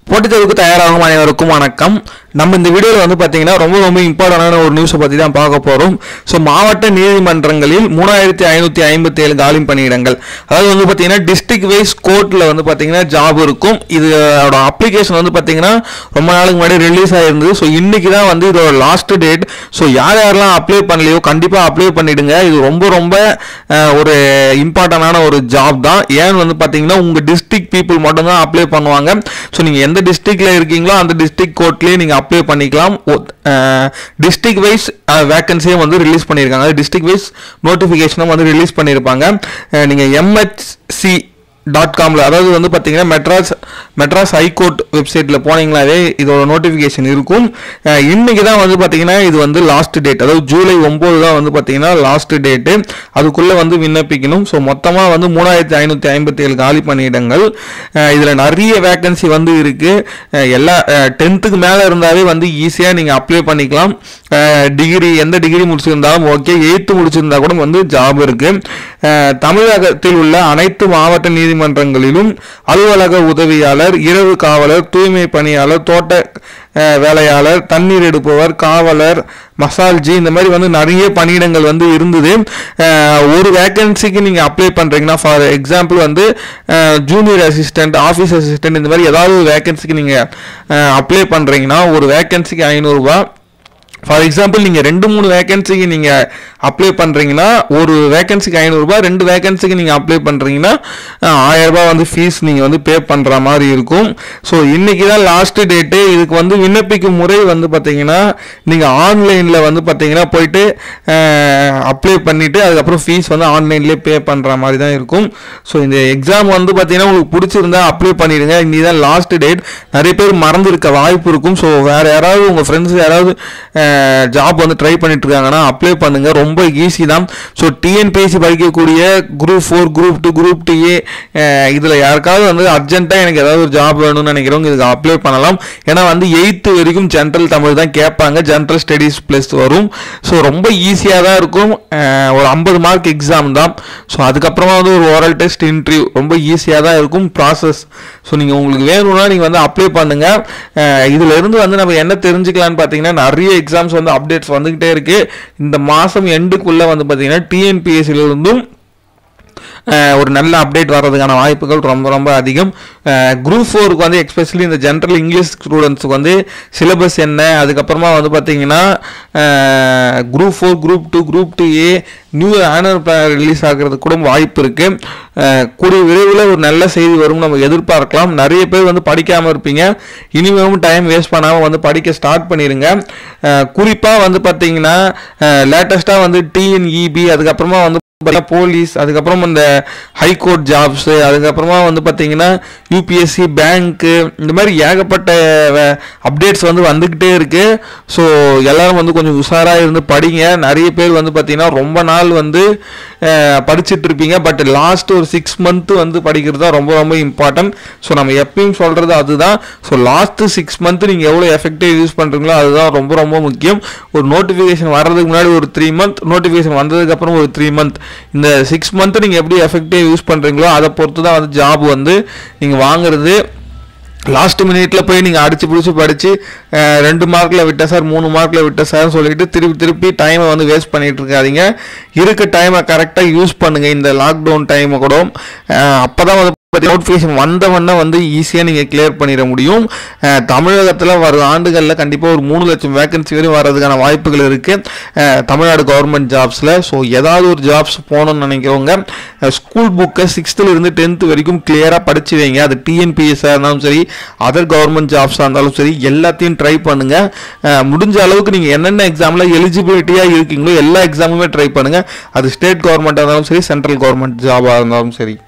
போட்டித் தேர்வுக்கு தயாராகும் அனைவருக்கும் வணக்கம் நம்ம இந்த வீடியோவில் வந்து பார்த்தீங்கன்னா ரொம்ப ரொம்ப இம்பார்ட்டண்டான ஒரு நியூஸை பற்றி தான் பார்க்க போகிறோம் ஸோ மாவட்ட நீதிமன்றங்களில் மூணாயிரத்தி ஐநூற்றி ஐம்பத்தி ஏழு காலி பணியிடங்கள் அதாவது வந்து பார்த்தீங்கன்னா டிஸ்ட்ரிக்ட் வைஸ் கோர்ட்டில் வந்து பார்த்தீங்கன்னா ஜாப் இருக்கும் இதோட அப்ளிகேஷன் வந்து பார்த்தீங்கன்னா ரொம்ப நாளுக்கு முன்னாடி ரிலீஸ் ஆகிருந்தது ஸோ இன்னைக்கு தான் வந்து இதோட லாஸ்ட் டேட் ஸோ யார் யாரெல்லாம் அப்ளை பண்ணலையோ கண்டிப்பாக அப்ளை பண்ணிடுங்க இது ரொம்ப ரொம்ப அஹ், ஒரு இம்பார்ட்டண்டான ஒரு ஜாப் தான் ஏன்னு வந்து பார்த்தீங்கன்னா உங்கள் டிஸ்ட்ரிக்ட் பீப்புள் மட்டும்தான் அப்ளை பண்ணுவாங்க ஸோ நீங்கள் எந்த டிஸ்ட்ரிக்ட்ல இருக்கீங்களோ அந்த டிஸ்ட்ரிக்ட் கோர்ட்லேயே நீங்கள் அப்ளை பண்ணிக்கலாம் டிஸ்ட்ரிக்ட் வைஸ் வேகன்சியும் வந்து ரிலீஸ் பண்ணியிருக்காங்க டிஸ்ட்ரிக்ட் வைஸ் நோட்டிஃபிகேஷனும் வந்து ரிலீஸ் பண்ணியிருப்பாங்க அஹ், நீங்கள் எம்ஹெச்சி டாட் காமில் அதாவது வந்து பார்த்தீங்கன்னா மெட்ராஸ் மெட்ராஸ் ஹைகோர்ட் வெப்சைட்டில் போனீங்களாவே இதோட நோட்டிஃபிகேஷன் இருக்கும் அஹ் இன்னைக்கு தான் வந்து பார்த்தீங்கன்னா இது வந்து லாஸ்ட் டேட் அதாவது ஜூலை ஒம்பது தான் வந்து பார்த்தீங்கன்னா லாஸ்ட் டேட்டு அதுக்குள்ளே வந்து விண்ணப்பிக்கணும் ஸோ மொத்தமாக வந்து மூணாயிரத்தி ஐநூற்றி ஐம்பத்தி ஏழு காலி பணியிடங்கள் இதில் நிறைய வேகன்சி வந்து இருக்குது எல்லா டென்த்துக்கு மேலே இருந்தாவே வந்து ஈஸியாக நீங்கள் அப்ளை பண்ணிக்கலாம் டிகிரி எந்த டிகிரி முடிச்சிருந்தாலும் ஓகே எயித்து முடிச்சிருந்தா கூட வந்து ஜாப் இருக்குது தமிழகத்தில் உள்ள அனைத்து மாவட்ட நீதிமன்றங்களிலும் அலுவலக உதவியாளர் இரவு காவலர் தூய்மை பணியாளர் தோட்ட அஹ், வேலையாளர் தண்ணீர் எடுப்பவர் காவலர் மசால்ஜி இந்த மாதிரி வந்து நிறைய பணியிடங்கள் வந்து இருந்தது அஹ், ஒரு வேகன்சிக்கு நீங்கள் அப்ளை பண்ணுறீங்கன்னா ஃபார் எக்ஸாம்பிள் வந்து ஜூனியர் அசிஸ்டன்ட் ஆஃபீஸ் அசிஸ்டன்ட் இந்த மாதிரி ஏதாவது ஒரு வேகன்சிக்கு நீங்கள் அப்ளை பண்ணுறீங்கன்னா ஒரு வேகன்சிக்கு ஐநூறுரூபா ஃபார் எக்ஸாம்பிள் நீங்கள் ரெண்டு மூணு வேகன்சிக்கு நீங்கள் அப்ளை பண்ணுறீங்கன்னா ஒரு வேகன்சிக்கு ஐநூறுரூபா ரெண்டு வேகன்சிக்கு நீங்கள் அப்ளை பண்ணுறீங்கன்னா ஆயிரரூபா வந்து ஃபீஸ் நீங்கள் வந்து பே பண்ணுற மாதிரி இருக்கும் ஸோ இன்றைக்கி தான் லாஸ்ட் டேட்டு இதுக்கு வந்து விண்ணப்பிக்கும் முறை வந்து பார்த்தீங்கன்னா நீங்கள் ஆன்லைனில் வந்து பார்த்தீங்கன்னா போயிட்டு அப்ளை பண்ணிவிட்டு அதுக்கப்புறம் ஃபீஸ் வந்து ஆன்லைன்லேயே பே பண்ணுற மாதிரி தான் இருக்கும் ஸோ இந்த எக்ஸாம் வந்து பார்த்தீங்கன்னா உங்களுக்கு பிடிச்சிருந்தா அப்ளை பண்ணிடுங்க இன்னி தான் லாஸ்ட் டேட் நிறைய பேர் மறந்துருக்க வாய்ப்பு இருக்கும் ஸோ வேறு யாராவது உங்கள் ஃப்ரெண்ட்ஸ் யாராவது ஜாப் வந்து ட்ரை பண்ணிட்டு இருக்காங்கன்னா அப்ளை பண்ணுங்க ரொம்ப ஈஸி தான் ஸோ டிஎன்பிஎஸ்சி படிக்கக்கூடிய group four group two group two A இதில் யாருக்காவது வந்து அர்ஜென்ட்டாக எனக்கு ஏதாவது ஒரு ஜாப் வேணும்னு நினைக்கிறவங்க இதுக்கு அப்ளை பண்ணலாம் ஏன்னா வந்து எயித்து வரைக்கும் ஜென்ரல் தமிழ் தான் கேட்பாங்க ஜென்ரல் ஸ்டடீஸ் ப்ளஸ் வரும் ஸோ ரொம்ப ஈஸியாக தான் இருக்கும் அஹ், ஒரு ஐம்பது மார்க் எக்ஸாம் தான் ஸோ அதுக்கப்புறமா வந்து ஒரு ஓரல் டெஸ்ட் இன்டர்வியூ ரொம்ப ஈஸியாக தான் இருக்கும் ப்ராசஸ் ஸோ நீங்கள் உங்களுக்கு வேணும்னா நீங்கள் வந்து அப்ளை பண்ணுங்கள் இதில் இருந்து வந்து நம்ம என்ன தெரிஞ்சுக்கலாம்னு பார்த்தீங்கன்னா நிறைய எக்ஸாம்ஸ் வந்து அப்டேட்ஸ் வந்துக்கிட்டே இருக்குது இந்த மாதம் எண்டுக்குள்ளே வந்து பார்த்தீங்கன்னா டிஎன்பிஎஸ்சிலிருந்தும் அஹ் ஒரு நல்ல அப்டேட் வர்றதுக்கான வாய்ப்புகள் ரொம்ப ரொம்ப அதிகம் குரூப் ஃபோருக்கு வந்து எக்ஸ்பெஷலி இந்த ஜென்ரல் இங்கிலீஷ் ஸ்டூடெண்ட்ஸுக்கு வந்து சிலபஸ் என்ன அதுக்கப்புறமா வந்து பார்த்தீங்கன்னா group four group two group two A new annual plan release ஆகிறதுக்கு கூட வாய்ப்பு இருக்குது கூடிய விரைவில் ஒரு நல்ல செய்தி வரும் நம்ம எதிர்பார்க்கலாம் நிறைய பேர் வந்து படிக்காமல் இருப்பீங்க இனிமேலும் டைம் வேஸ்ட் பண்ணாமல் வந்து படிக்க ஸ்டார்ட் பண்ணிடுங்க குறிப்பாக வந்து பார்த்தீங்கன்னா லேட்டஸ்ட்டாக வந்து டிஎன்இபி அதுக்கப்புறமா வந்து பார்த்தீங்கன்னா போலீஸ் அதுக்கப்புறம் இந்த ஹைகோர்ட் ஜாப்ஸு அதுக்கப்புறமா வந்து பார்த்தீங்கன்னா யூபிஎஸ்சி பேங்க்கு இந்த மாதிரி ஏகப்பட்ட அப்டேட்ஸ் வந்து வந்துக்கிட்டே இருக்கு ஸோ எல்லாரும் வந்து கொஞ்சம் உஷாராக இருந்து படிங்க நிறைய பேர் வந்து பார்த்தீங்கன்னா ரொம்ப நாள் வந்து அஹ், படிச்சிட்டு இருப்பீங்க பட் லாஸ்ட் ஒரு சிக்ஸ் மந்த் வந்து படிக்கிறது தான் ரொம்ப ரொம்ப இம்பார்ட்டன்ட் ஸோ நம்ம எப்பயும் சொல்கிறது அதுதான் ஸோ லாஸ்ட்டு சிக்ஸ் மந்த் நீங்கள் எவ்வளோ எஃபெக்டிவ் யூஸ் பண்ணுறீங்களோ அதுதான் ரொம்ப ரொம்ப முக்கியம் ஒரு நோட்டிஃபிகேஷன் வர்றதுக்கு முன்னாடி ஒரு த்ரீ மந்த் நோட்டிஃபிகேஷன் வந்ததுக்கப்புறம் ஒரு த்ரீ மந்த் இந்த சிக்ஸ் மந்த் நீங்கள் எப்படி எஃபெக்டிவ் யூஸ் பண்ணுறீங்களோ அதை பொறுத்து தான் வந்து ஜாப் வந்து நீங்கள் வாங்குறது லாஸ்ட் மினிட்ல போய் நீங்கள் அடிச்சு பிடிச்சி படித்து ரெண்டு மார்க்கில் விட்ட சார் மூணு மார்க்கில் விட்ட சார் சொல்லிட்டு திருப்பி திருப்பி டைமை வந்து வேஸ்ட் பண்ணிட்டு இருக்காதீங்க இருக்க டைமை கரெக்டாக யூஸ் பண்ணுங்க இந்த லாக்டவுன் டைமை கூட அப்போ தான் வந்து நோட்டிஃபிகேஷன் வந்தவொடனே வந்து ஈஸியாக நீங்கள் கிளியர் பண்ணிட முடியும் அஹ், தமிழகத்தில் வரும் ஆண்டுகளில் கண்டிப்பாக ஒரு மூணு லட்சம் வேகன்சி வரையும் வர்றதுக்கான வாய்ப்புகள் இருக்குது தமிழ்நாடு கவர்மெண்ட் ஜாப்ஸில் ஸோ ஏதாவது ஒரு ஜாப்ஸ் போகணும்னு நினைக்கிறவங்க ஸ்கூல் புக்கை சிக்ஸ்த்தில் இருந்து டென்த்து வரைக்கும் கிளியராக படிச்சு வைங்க அது டிஎன்பிஎஸ்ஸாக இருந்தாலும் சரி அதர் கவர்மெண்ட் ஜாப்ஸாக இருந்தாலும் சரி எல்லாத்தையும் ட்ரை பண்ணுங்கள் முடிஞ்ச அளவுக்கு நீங்கள் என்னென்ன எக்ஸாமில் எலிஜிபிலிட்டியாக இருக்கீங்களோ எல்லா எக்ஸாமுமே ட்ரை பண்ணுங்கள் அது ஸ்டேட் கவர்மெண்ட்டாக இருந்தாலும் சரி சென்ட்ரல் கவர்மெண்ட் ஜாபாக இருந்தாலும் சரி